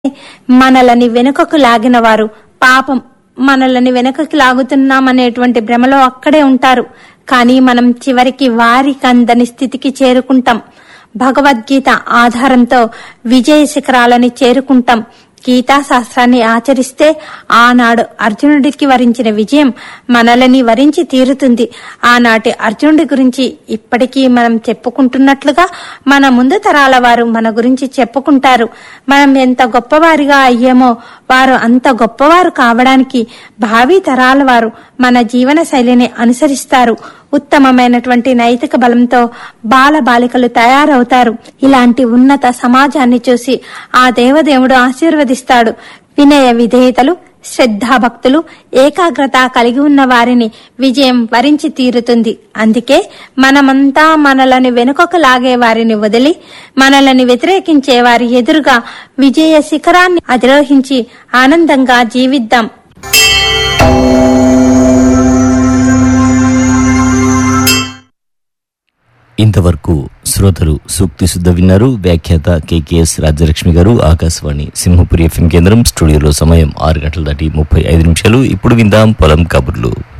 మనలని వెనుకకు లాగిన వారు పాపం మనలని వెనుకకి లాగుతున్నామనేటువంటి భ్రమలో అక్కడే ఉంటారు కానీ మనం చివరికి వారికి అందని స్థితికి చేరుకుంటాం భగవద్గీత ఆధారంతో విజయ శిఖరాలని చేరుకుంటాం గీతా శాస్త్రాన్ని ఆచరిస్తే ఆనాడు అర్జునుడికి వరించిన విజయం మనలని వరించి తీరుతుంది ఆనాటి అర్జునుడి గురించి ఇప్పటికీ మనం చెప్పుకుంటున్నట్లుగా మన ముందు తరాల వారు మన గురించి చెప్పుకుంటారు మనం ఎంత గొప్పవారిగా అయ్యామో వారు అంత గొప్పవారు కావడానికి భావి తరాల వారు మన జీవన శైలిని అనుసరిస్తారు ఉత్తమమైనటువంటి నైతిక బలంతో బాల బాలికలు తయారవుతారు ఇలాంటి ఉన్నత సమాజాన్ని చూసి ఆ దేవదేవుడు ఆశీర్వదిస్తాడు వినయ విధేయతలు శ్రద్ధాభక్తులు ఏకాగ్రత కలిగి ఉన్న వారిని విజయం వరించి తీరుతుంది అందుకే మనమంతా మనలను వెనుకకు లాగే వారిని వదిలి మనలని వ్యతిరేకించే వారి ఎదురుగా విజయ శిఖరాన్ని అధిరోహించి ఆనందంగా జీవిద్దాం ఇంతవరకు శ్రోతలు సూక్తి శుద్ధ విన్నారు వ్యాఖ్యాత కేకేఎస్ రాజ్యలక్ష్మి గారు ఆకాశవాణి సింహపురి ఎఫ్ఎం కేంద్రం స్టూడియోలో సమయం ఆరు గంటల దాటి ముప్పై ఐదు నిమిషాలు ఇప్పుడు విందాం పొలం కబుర్లు